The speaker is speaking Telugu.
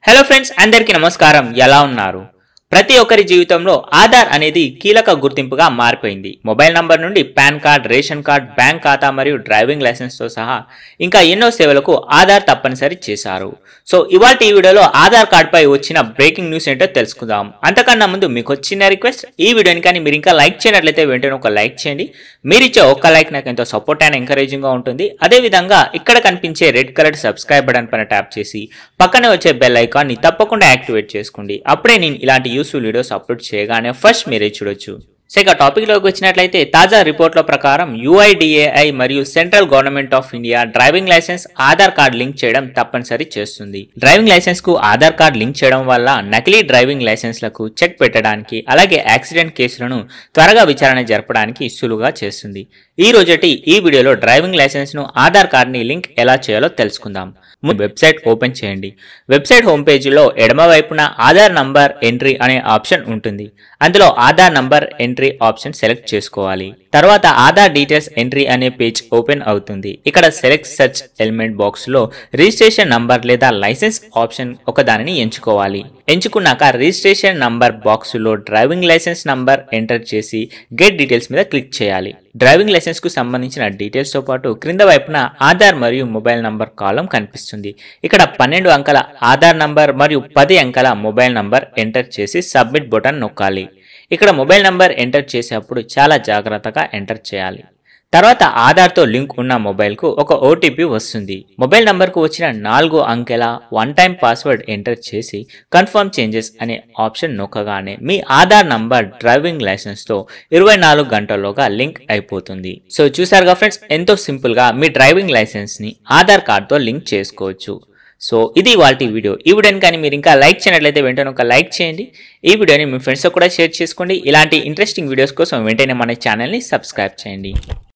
హలో ఫ్రెండ్స్ అందరికీ నమస్కారం ఎలా ఉన్నారు ప్రతి ఒక్కరి జీవితంలో ఆధార్ అనేది కీలక గుర్తింపుగా మారిపోయింది మొబైల్ నంబర్ నుండి PAN card ration card bank ఖాతా మరియు డ్రైవింగ్ లైసెన్స్తో సహా ఇంకా ఎన్నో సేవలకు ఆధార్ తప్పనిసరి చేశారు సో ఇవాళ ఈ వీడియోలో ఆధార్ కార్డ్పై వచ్చిన బ్రేకింగ్ న్యూస్ ఏంటో తెలుసుకుందాం అంతకన్నా ముందు మీకు వచ్చిన రిక్వెస్ట్ ఈ వీడియోని కానీ మీరు ఇంకా లైక్ చేయనట్లయితే వెంటనే ఒక లైక్ చేయండి మీరు ఇచ్చే ఒక్క లైక్ నాకు ఎంతో సపోర్ట్ అండ్ ఎంకరేజింగ్గా ఉంటుంది అదేవిధంగా ఇక్కడ కనిపించే రెడ్ కలర్ సబ్స్క్రైబ్ బటన్ పైన ట్యాప్ చేసి పక్కనే వచ్చే బెల్ ఐకాన్ని తప్పకుండా యాక్టివేట్ చేసుకోండి అప్పుడే నేను ఇలాంటి యూస్ఫుల్ వీడియోస్ అప్లోడ్ చేయగానే ఫస్ట్ మీరే చూడొచ్చు సో ఇక టాపిక్లోకి వచ్చినట్లయితే తాజా రిపోర్ట్ల ప్రకారం యుఐడిఏఐ మరియు central government of India driving licence Aadhaar card link చేయడం తప్పనిసరి చేస్తుంది డ్రైవింగ్ లైసెన్స్ కు ఆధార్ కార్డ్ లింక్ చేయడం వల్ల నకిలీ డ్రైవింగ్ లైసెన్స్లకు చెక్ పెట్టడానికి అలాగే యాక్సిడెంట్ కేసులను త్వరగా విచారణ జరపడానికి సులువుగా చేస్తుంది ఈ రోజటి ఈ వీడియోలో డ్రైవింగ్ లైసెన్స్ ను ఆధార్ కార్డ్ ని లింక్ ఎలా చేయాలో తెలుసుకుందాం ముందు వెబ్సైట్ ఓపెన్ చేయండి వెబ్సైట్ హోమ్ పేజీలో ఎడమ వైపున ఆధార్ నంబర్ ఎంట్రీ అనే ఆప్షన్ ఉంటుంది అందులో Aadhaar number entry option select చేసుకోవాలి తర్వాత ఆధార్ డీటెయిల్స్ ఎంట్రీ అనే పేజ్ ఓపెన్ అవుతుంది ఇక్కడ సెలెక్ట్ సర్చ్ ఎలిమెంట్ బాక్స్ లో రిజిస్ట్రేషన్ నంబర్ లేదా లైసెన్స్ ఆప్షన్ ఒక దానిని ఎంచుకోవాలి ఎంచుకున్నాక రిజిస్ట్రేషన్ నంబర్ బాక్స్ లో డ్రైవింగ్ లైసెన్స్ నంబర్ ఎంటర్ చేసి గెట్ డీటెయిల్స్ మీద క్లిక్ చేయాలి డ్రైవింగ్ లైసెన్స్ కు సంబంధించిన డీటెయిల్స్ తో పాటు క్రింద వైపున ఆధార్ మరియు మొబైల్ నంబర్ కాలం కనిపిస్తుంది ఇక్కడ పన్నెండు అంకెల ఆధార్ నంబర్ మరియు పది అంకెల మొబైల్ నంబర్ ఎంటర్ చేసి సబ్మిట్ బటన్ నొక్కాలి ఇక్కడ మొబైల్ నంబర్ ఎంటర్ చేసేటప్పుడు చాలా జాగ్రత్తగా ఎంటర్ చేయాలి తర్వాత ఆధార్తో లింక్ ఉన్న మొబైల్కు ఒక ఓటీపీ వస్తుంది మొబైల్ నంబర్కు వచ్చిన నాలుగు అంకెల వన్ టైం పాస్వర్డ్ ఎంటర్ చేసి కన్ఫర్మ్ చేంజెస్ అనే ఆప్షన్ నొక్కగానే మీ ఆధార్ నంబర్ డ్రైవింగ్ లైసెన్స్తో ఇరవై నాలుగు గంటల్లోగా లింక్ అయిపోతుంది సో చూసారుగా ఫ్రెండ్స్ ఎంతో సింపుల్గా మీ డ్రైవింగ్ లైసెన్స్ని ఆధార్ కార్డ్తో లింక్ చేసుకోవచ్చు సో ఇది వాటి వీడియో ఈ వీడియోని కానీ మీరు ఇంకా లైక్ చేయనట్లయితే వెంటనే ఒక లైక్ చేయండి ఈ వీడియోని మీ ఫ్రెండ్స్తో కూడా షేర్ చేసుకోండి ఇలాంటి ఇంట్రెస్టింగ్ వీడియోస్ కోసం వెంటనే మన ఛానల్ని సబ్స్క్రైబ్ చేయండి